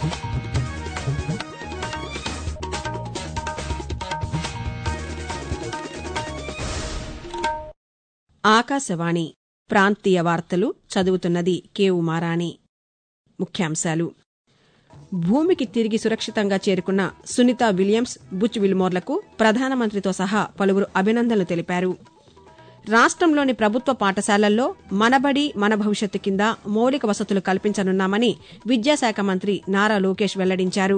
ఆకాశవాణి ప్రాంతీయ వార్తలు చదువుతున్నది కేవు మారాణి ముఖ్యాంశాలు భూమికి తిరిగి సురక్షితంగా చేరుకున్న సునీత విలియమ్స్ బుచ్ విల్మోర్లకు ప్రధానమంత్రితో సహా పలువురు అభినందనలు తెలిపారు రాష్ట్రంలోని ప్రభుత్వ పాఠశాలల్లో మనబడి మన భవిష్యత్తు కింద మౌలిక వసతులు కల్పించనున్నామని విద్యాశాఖ మంత్రి నారా లోకేష్ వెల్లడించారు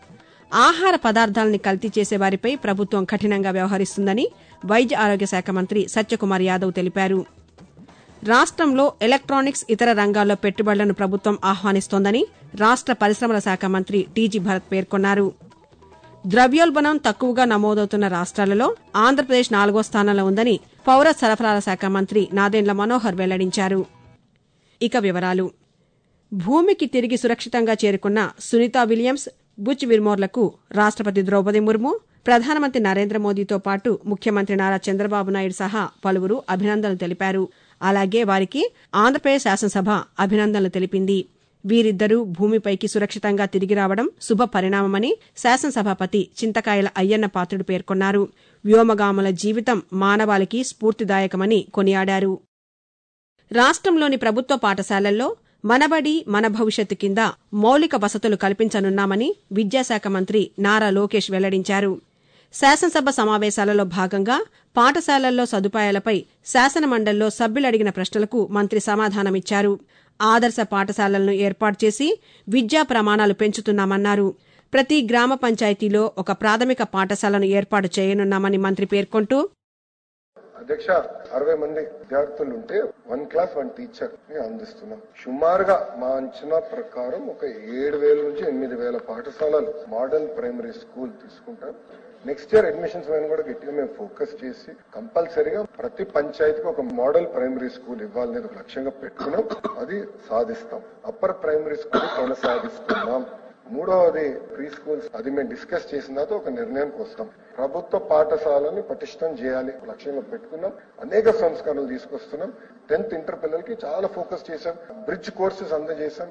ఆహార పదార్థాలని కల్తీ చేసేవారిపై ప్రభుత్వం కఠినంగా వ్యవహరిస్తుందని వైద్య ఆరోగ్య శాఖ మంత్రి సత్యకుమార్ యాదవ్ తెలిపారు రాష్ట్రంలో ఎలక్ట్రానిక్స్ ఇతర రంగాల్లో పెట్టుబడులను ప్రభుత్వం ఆహ్వానిస్తోందని రాష్ట్ర పరిశ్రమల శాఖ మంత్రి టీజీ భరత్ పేర్కొన్నారు ద్రవ్యోల్బణం తక్కువగా నమోదవుతున్న రాష్ట్రాలలో ఆంధ్రప్రదేశ్ నాలుగో స్థానంలో ఉందని పౌర సరఫరాల శాఖ మంత్రి నాదెండ్ల మనోహర్ వెల్లడించారు ఇక వివరాలు భూమికి తిరిగి సురక్షితంగా చేరుకున్న సునీత విలియమ్స్ బుచ్ విర్మోర్లకు రాష్టపతి ద్రౌపది ముర్ము ప్రధానమంత్రి నరేంద్ర మోదీతో పాటు ముఖ్యమంత్రి నారా చంద్రబాబు నాయుడు సహా పలువురు అభినందనలు తెలిపారు అలాగే వారికి ఆంధ్రప్రదేశ్ శాసనసభ అభినందనలు తెలిపింది వీరిద్దరూ భూమిపైకి సురక్షితంగా తిరిగి రావడం శుభ పరిణామమని శాసనసభాపతి చింతకాయల అయ్యన్న పాత్రుడు పేర్కొన్నారు వ్యోమగాముల జీవితం మానవాళికి స్ఫూర్తిదాయకమని కొనియాడారు రాష్ట్రంలోని ప్రభుత్వ పాఠశాలల్లో మనబడి మన భవిష్యత్తు కింద మౌలిక వసతులు కల్పించనున్నామని విద్యాశాఖ మంత్రి నారా లోకేష్ వెల్లడించారు శాసనసభ సమావేశాలలో భాగంగా పాఠశాలల్లో సదుపాయాలపై శాసనమండలిలో సభ్యులు అడిగిన ప్రశ్నలకు మంత్రి సమాధానమిచ్చారు ఆదర్శ పాఠశాలలను ఏర్పాటు చేసి విద్యా ప్రమాణాలు పెంచుతున్నామన్నారు ప్రతి గ్రామ పంచాయతీలో ఒక ప్రాథమిక పాఠశాలను ఏర్పాటు చేయనున్నామని మంత్రి పేర్కొంటూ అధ్యక్ష అరవై మంది విద్యార్థులు ఉంటే వన్ క్లాస్ వన్ టీచర్ ని అందిస్తున్నాం సుమారుగా మా అంచనా ప్రకారం ఒక ఏడు వేల నుంచి ఎనిమిది వేల పాఠశాలలు మోడల్ ప్రైమరీ స్కూల్ తీసుకుంటాం నెక్స్ట్ ఇయర్ అడ్మిషన్స్ పైన కూడా గట్టిగా మేము ఫోకస్ చేసి కంపల్సరీగా ప్రతి పంచాయతీకి ఒక మోడల్ ప్రైమరీ స్కూల్ ఇవ్వాలనేది ఒక లక్ష్యంగా పెట్టుకున్నాం అది సాధిస్తాం అప్పర్ ప్రైమరీ స్కూల్ కొనసాగిస్తున్నాం మూడవది ప్రీ స్కూల్స్ అది మేము డిస్కస్ చేసిన తర్వాత ఒక నిర్ణయానికి వస్తాం ప్రభుత్వ పాఠశాలని పటిష్టం చేయాలి లక్ష్యంగా పెట్టుకున్నాం అనేక సంస్కరణలు తీసుకొస్తున్నాం టెన్త్ ఇంటర్ పిల్లలకి చాలా ఫోకస్ చేశాం బ్రిడ్జ్ కోర్సెస్ అందజేశాం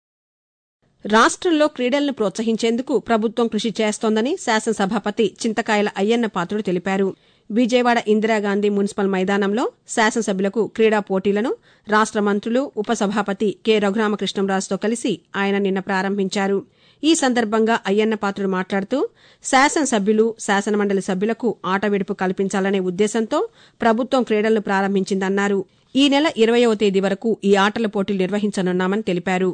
రాష్ట్రంలో క్రీడలను ప్రోత్సహించేందుకు ప్రభుత్వం కృషి చేస్తోందని శాసనసభాపతి చింతకాయల అయ్యన్న పాత్రుడు తెలిపారు విజయవాడ ఇందిరాగాంధీ మున్సిపల్ మైదానంలో శాసనసభ్యులకు క్రీడా పోటీలను రాష్ట మంత్రులు ఉపసభాపతి కె రఘురామకృష్ణంరాజుతో కలిసి ఆయన నిన్న ప్రారంభించారు ఈ సందర్భంగా అయ్యన్న పాత్రుడు మాట్లాడుతూ శాసనసభ్యులు శాసనమండలి సభ్యులకు ఆట విడుపు కల్పించాలనే ఉద్దేశంతో ప్రభుత్వం క్రీడలను ప్రారంభించిందన్నారు ఈ నెల ఇరవయవ తేదీ వరకు ఈ ఆటల పోటీలు నిర్వహించనున్నామని తెలిపారు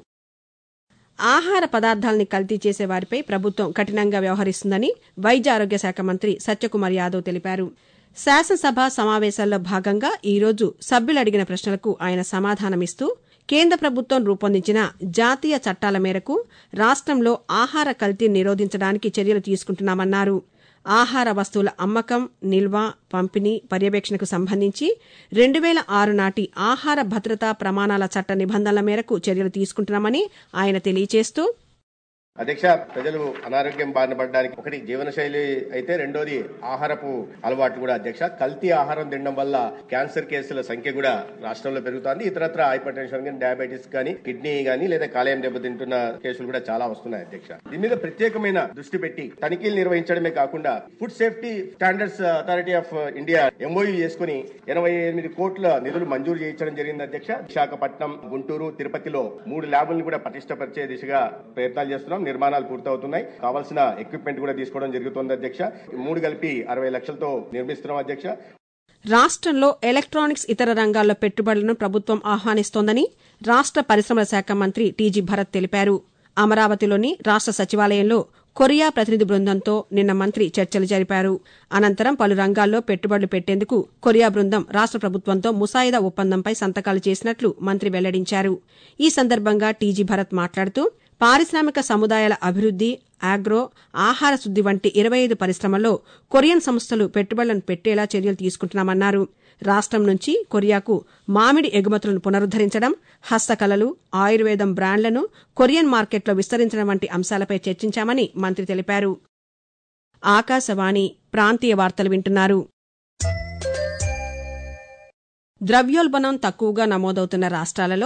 ఆహార పదార్థాలని కల్తీ చేసే వారిపై ప్రభుత్వం కఠినంగా వ్యవహరిస్తుందని వైద్య ఆరోగ్య శాఖ మంత్రి సత్యకుమార్ యాదవ్ తెలిపారు శాసనసభ సమావేశాల్లో భాగంగా ఈరోజు సభ్యులు అడిగిన ప్రశ్నలకు ఆయన సమాధానమిస్తూ కేంద్ర ప్రభుత్వం రూపొందించిన జాతీయ చట్టాల మేరకు రాష్ట్రంలో ఆహార కల్తీని నిరోధించడానికి చర్యలు తీసుకుంటున్నామన్నారు ఆహార వస్తువుల అమ్మకం నిల్వ పంపిణీ పర్యవేక్షణకు సంబంధించి రెండు వేల ఆరు నాటి ఆహార భద్రతా ప్రమాణాల చట్ట నిబంధనల మేరకు చర్యలు తీసుకుంటున్నామని ఆయన తెలియజేస్తూ అధ్యక్ష ప్రజలు అనారోగ్యం బారిన పడడానికి ఒకటి జీవనశైలి అయితే రెండోది ఆహారపు అలవాటు కూడా అధ్యక్ష కల్తీ ఆహారం తినడం వల్ల క్యాన్సర్ కేసుల సంఖ్య కూడా రాష్ట్రంలో పెరుగుతోంది ఇతరత్ర హైపర్ టెన్షన్ కానీ డయాబెటీస్ కానీ కిడ్నీ కానీ లేదా కాలేయం దెబ్బతింటున్న కేసులు కూడా చాలా వస్తున్నాయి అధ్యక్ష దీని మీద ప్రత్యేకమైన దృష్టి పెట్టి తనిఖీలు నిర్వహించడమే కాకుండా Food Safety Standards Authority of India MOU చేసుకుని ఎనభై ఎనిమిది కోట్ల నిధులు మంజూరు చేయించడం జరిగింది అధ్యక్ష విశాఖపట్నం గుంటూరు తిరుపతిలో మూడు ల్యాబులను కూడా పటిష్టపరిచే దిశగా ప్రయత్నాలు చేస్తున్నాం నిర్మాణాలు పూర్తవుతున్నాయి కావాల్సిన ఎక్విప్మెంట్ కూడా తీసుకోవడం జరుగుతుంది అధ్యక్ష మూడు కలిపి అరవై లక్షలతో నిర్మిస్తున్నాం అధ్యక్ష రాష్ట్రంలో ఎలక్ట్రానిక్స్ ఇతర రంగాల్లో పెట్టుబడులను ప్రభుత్వం ఆహ్వానిస్తోందని రాష్ట్ర పరిశ్రమల శాఖ మంత్రి టీజీ భరత్ తెలిపారు అమరావతిలోని రాష్ట్ర సచివాలయంలో కొరియా ప్రతినిధి బృందంతో నిన్న మంత్రి చర్చలు జరిపారు అనంతరం పలు రంగాల్లో పెట్టుబడులు పెట్టేందుకు కొరియా బృందం రాష్ట ప్రభుత్వంతో ముసాయిదా ఒప్పందంపై సంతకాలు చేసినట్లు మంత్రి వెల్లడించారు ఈ సందర్భంగా టీజీ భరత్ మాట్లాడుతూ పారిశ్రామిక సముదాయాల అభివృద్ది ఆగ్రో ఆహార శుద్ది వంటి ఇరవై ఐదు పరిశ్రమల్లో కొరియన్ సంస్థలు పెట్టుబడులను పెట్టేలా చర్యలు తీసుకుంటున్నామన్నారు రాష్టం నుంచి కొరియాకు మామిడి ఎగుమతులను పునరుద్దరించడం హస్తకళలు ఆయుర్వేదం బ్రాండ్లను కొరియన్ మార్కెట్లో విస్తరించడం వంటి అంశాలపై చర్చించామని మంత్రి తెలిపారు ఆకాశవాణి ప్రాంతీయ వార్తలు వింటున్నారు ద్రవ్యోల్బణం తక్కువగా నమోదవుతున్న రాష్ట్రాలలో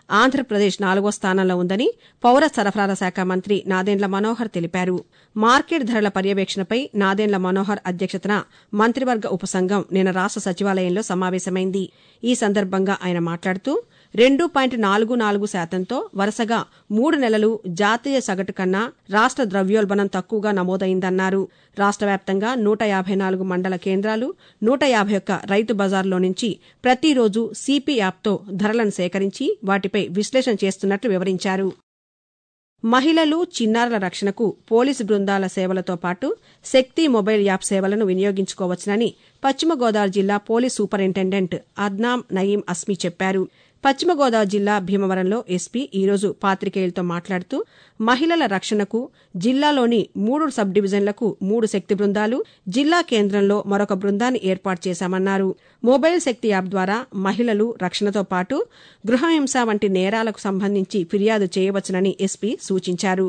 ఆంధ్రప్రదేశ్ నాలుగో స్థానంలో ఉందని పౌర సరఫరాల శాఖ మంత్రి నాదెండ్ల మనోహర్ తెలిపారు మార్కెట్ ధరల పర్యవేక్షణపై నాదెండ్ల మనోహర్ అధ్యక్షతన మంత్రివర్గ ఉపసంఘం నిన్న రాష్ట సచివాలయంలో సమావేశమైంది ఈ సందర్భంగా ఆయన మాట్లాడుతూ రెండు పాయింట్ నాలుగు నాలుగు శాతంతో వరుసగా మూడు నెలలు జాతీయ సగటు కన్నా రాష్ట ద్రవ్యోల్బణం తక్కువగా నమోదైందన్నారు రాష్ట వ్యాప్తంగా నూట యాభై నాలుగు మండల కేంద్రాలు నూట యాభై ఒక్క రైతు బజార్లో నుంచి ప్రతిరోజు సిపి యాప్తో ధరలను సేకరించి వాటిపై విశ్లేషణ చేస్తున్నట్లు వివరించారు మహిళలు చిన్నారుల రక్షణకు పోలీసు బృందాల సేవలతో పాటు శక్తి మొబైల్ యాప్ సేవలను వినియోగించుకోవచ్చునని పశ్చిమ గోదావరి జిల్లా పోలీస్ సూపరింటెండెంట్ అద్నాం నయీం అస్మి చెప్పారు పశ్చిమ గోదావరి జిల్లా భీమవరంలో ఎస్పీ ఈరోజు పాతికేయులతో మాట్లాడుతూ మహిళల రక్షణకు జిల్లాలోని మూడు సబ్ డివిజన్లకు మూడు శక్తి బృందాలు జిల్లా కేంద్రంలో మరొక బృందాన్ని ఏర్పాటు చేశామన్నారు మొబైల్ శక్తి యాప్ ద్వారా మహిళలు రక్షణతో పాటు గృహహింస వంటి నేరాలకు సంబంధించి ఫిర్యాదు చేయవచ్చునని ఎస్పీ సూచించారు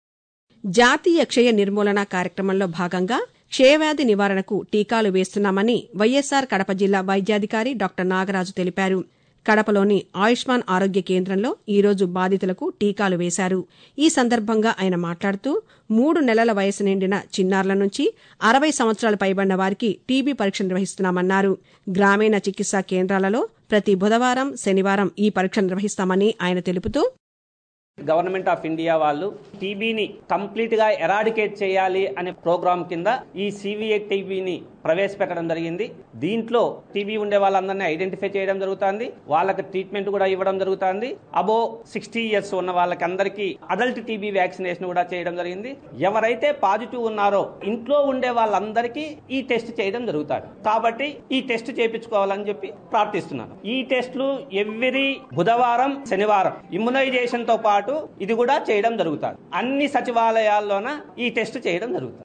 జాతీయ క్షయ నిర్మూలన కార్యక్రమంలో భాగంగా క్షయవ్యాధి నివారణకు టీకాలు వేస్తున్నామని వైఎస్సార్ కడప జిల్లా వైద్యాధికారి డాక్టర్ నాగరాజు తెలిపారు కడపలోని ఆయుష్మాన్ ఆరోగ్య కేంద్రంలో ఈరోజు బాధితులకు టీకాలు వేశారు ఈ సందర్భంగా ఆయన మాట్లాడుతూ మూడు నెలల వయసు నిండిన చిన్నారుల నుంచి అరవై సంవత్సరాలు పైబడిన వారికి టీబీ పరీక్ష నిర్వహిస్తున్నామన్నారు గ్రామీణ చికిత్సా కేంద్రాలలో ప్రతి బుధవారం శనివారం ఈ పరీక్ష నిర్వహిస్తామని ఆయన తెలుపుతూ గవర్నమెంట్ ఆఫ్ ఇండియా వాళ్ళు టీబీని కంప్లీట్ గా ఎరాడికేట్ చేయాలి అనే ప్రోగ్రామ్ కింద ఈ సివిఏ టీబీని ప్రవేశపెట్టడం జరిగింది దీంట్లో టీబీ ఉండే వాళ్ళందరినీ ఐడెంటిఫై చేయడం జరుగుతుంది వాళ్ళకి ట్రీట్మెంట్ కూడా ఇవ్వడం జరుగుతుంది అబో సిక్స్టీ ఇయర్స్ ఉన్న వాళ్ళకి అందరికీ అడల్ట్ టీబీ వ్యాక్సినేషన్ కూడా చేయడం జరిగింది ఎవరైతే పాజిటివ్ ఉన్నారో ఇంట్లో ఉండే వాళ్ళందరికీ ఈ టెస్ట్ చేయడం జరుగుతుంది కాబట్టి ఈ టెస్ట్ చేయించుకోవాలని చెప్పి ప్రార్థిస్తున్నాను ఈ టెస్టులు ఎవ్రీ బుధవారం శనివారం ఇమ్యునైజేషన్ తో పాటు ఇది కూడా చేయడం జరుగుతుంది అన్ని సచివాలయాల్లోన ఈ టెస్ట్ చేయడం జరుగుతుంది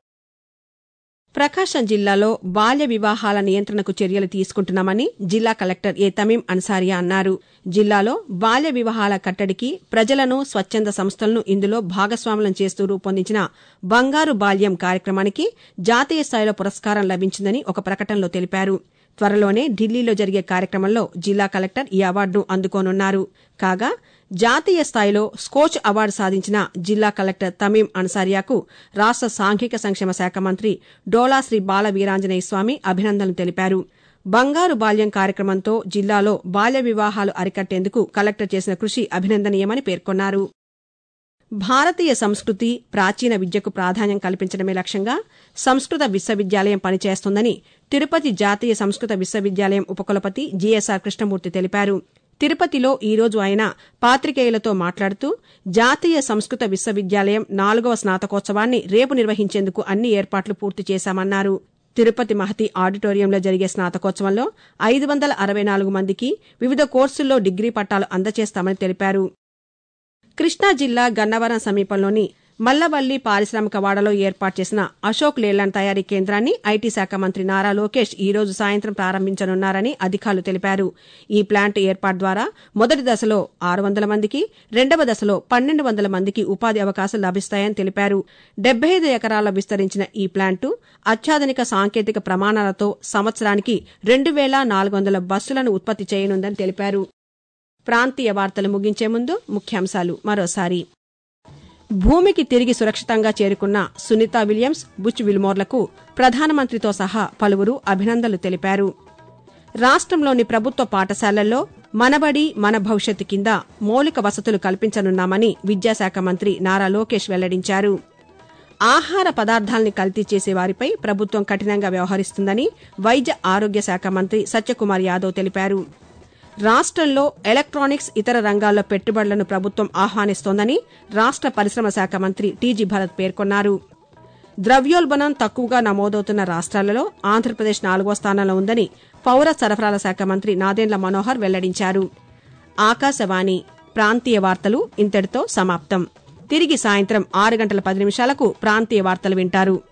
ప్రకాశం జిల్లాలో బాల్య వివాహాల నియంత్రణకు చర్యలు తీసుకుంటున్నామని జిల్లా కలెక్టర్ ఏ తమీం అన్సారియా అన్నారు జిల్లాలో బాల్య వివాహాల కట్టడికి ప్రజలను స్వచ్ఛంద సంస్థలను ఇందులో భాగస్వాములను చేస్తూ రూపొందించిన బంగారు బాల్యం కార్యక్రమానికి జాతీయ స్థాయిలో పురస్కారం లభించిందని ఒక ప్రకటనలో తెలిపారు త్వరలోనే ఢిల్లీలో జరిగే కార్యక్రమంలో జిల్లా కలెక్టర్ ఈ అవార్డును అందుకోనున్నారు కాగా జాతీయ స్థాయిలో స్కోచ్ అవార్డు సాధించిన జిల్లా కలెక్టర్ తమీం అన్సారియాకు రాష్ట సాంఘిక సంక్షేమ శాఖ మంత్రి డోలా శ్రీ బాల వీరాంజనేయ స్వామి అభినందనలు తెలిపారు బంగారు బాల్యం కార్యక్రమంతో జిల్లాలో బాల్య వివాహాలు అరికట్టేందుకు కలెక్టర్ చేసిన కృషి అభినందనీయమని పేర్కొన్నారు భారతీయ సంస్కృతి ప్రాచీన విద్యకు ప్రాధాన్యం కల్పించడమే లక్ష్యంగా సంస్కృత విశ్వవిద్యాలయం పనిచేస్తోందని తిరుపతి జాతీయ సంస్కృత విశ్వవిద్యాలయం ఉపకులపతి జీఎస్ఆర్ కృష్ణమూర్తి తెలిపారు తిరుపతిలో ఈరోజు ఆయన పాతికేయులతో మాట్లాడుతూ జాతీయ సంస్కృత విశ్వవిద్యాలయం నాలుగవ స్నాతకోత్సవాన్ని రేపు నిర్వహించేందుకు అన్ని ఏర్పాట్లు పూర్తి చేశామన్నారు తిరుపతి మహతి ఆడిటోరియంలో జరిగే స్నాతకోత్సవంలో ఐదు వందల అరవై నాలుగు మందికి వివిధ కోర్సుల్లో డిగ్రీ పట్టాలు అందజేస్తామని తెలిపారు కృష్ణా జిల్లా గన్నవరం సమీపంలోని మల్లవల్లి పారిశ్రామిక వాడలో ఏర్పాటు చేసిన అశోక్ లేలాండ్ తయారీ కేంద్రాన్ని ఐటీ శాఖ మంత్రి నారా లోకేష్ ఈ రోజు సాయంత్రం ప్రారంభించనున్నారని అధికారులు తెలిపారు ఈ ప్లాంట్ ఏర్పాటు ద్వారా మొదటి దశలో ఆరు వందల మందికి రెండవ దశలో పన్నెండు వందల మందికి ఉపాధి అవకాశాలు లభిస్తాయని తెలిపారు డెబ్బై ఐదు ఎకరాల విస్తరించిన ఈ ప్లాంటు అత్యాధునిక సాంకేతిక ప్రమాణాలతో సంవత్సరానికి రెండు వేల నాలుగు వందల బస్సులను ఉత్పత్తి చేయనుందని తెలిపారు ప్రాంతీయ వార్తలు ముగించే ముందు ముఖ్యాంశాలు మరోసారి భూమికి తిరిగి సురక్షితంగా చేరుకున్న సునీత విలియమ్స్ బుచ్ విల్మోర్లకు ప్రధానమంత్రితో సహా పలువురు అభినందనలు తెలిపారు రాష్ట్రంలోని ప్రభుత్వ పాఠశాలల్లో మనబడి మన భవిష్యత్తు కింద మౌలిక వసతులు కల్పించనున్నామని విద్యాశాఖ మంత్రి నారా లోకేష్ వెల్లడించారు ఆహార పదార్థాల్ని కల్తీ చేసే వారిపై ప్రభుత్వం కఠినంగా వ్యవహరిస్తుందని వైద్య ఆరోగ్య శాఖ మంత్రి సత్యకుమార్ యాదవ్ తెలిపారు రాష్ట్రంలో ఎలక్ట్రానిక్స్ ఇతర రంగాల్లో పెట్టుబడులను ప్రభుత్వం ఆహ్వానిస్తోందని రాష్ట్ర పరిశ్రమ శాఖ మంత్రి టీజీ భరత్ పేర్కొన్నారు ద్రవ్యోల్బణం తక్కువగా నమోదవుతున్న రాష్ట్రాలలో ఆంధ్రప్రదేశ్ నాలుగో స్థానంలో ఉందని పౌర సరఫరాల శాఖ మంత్రి నాదెండ్ల మనోహర్ వెల్లడించారు ఆకాశవాణి ప్రాంతీయ వార్తలు ఇంతటితో సమాప్తం తిరిగి సాయంత్రం ఆరు గంటల పది నిమిషాలకు ప్రాంతీయ వార్తలు వింటారు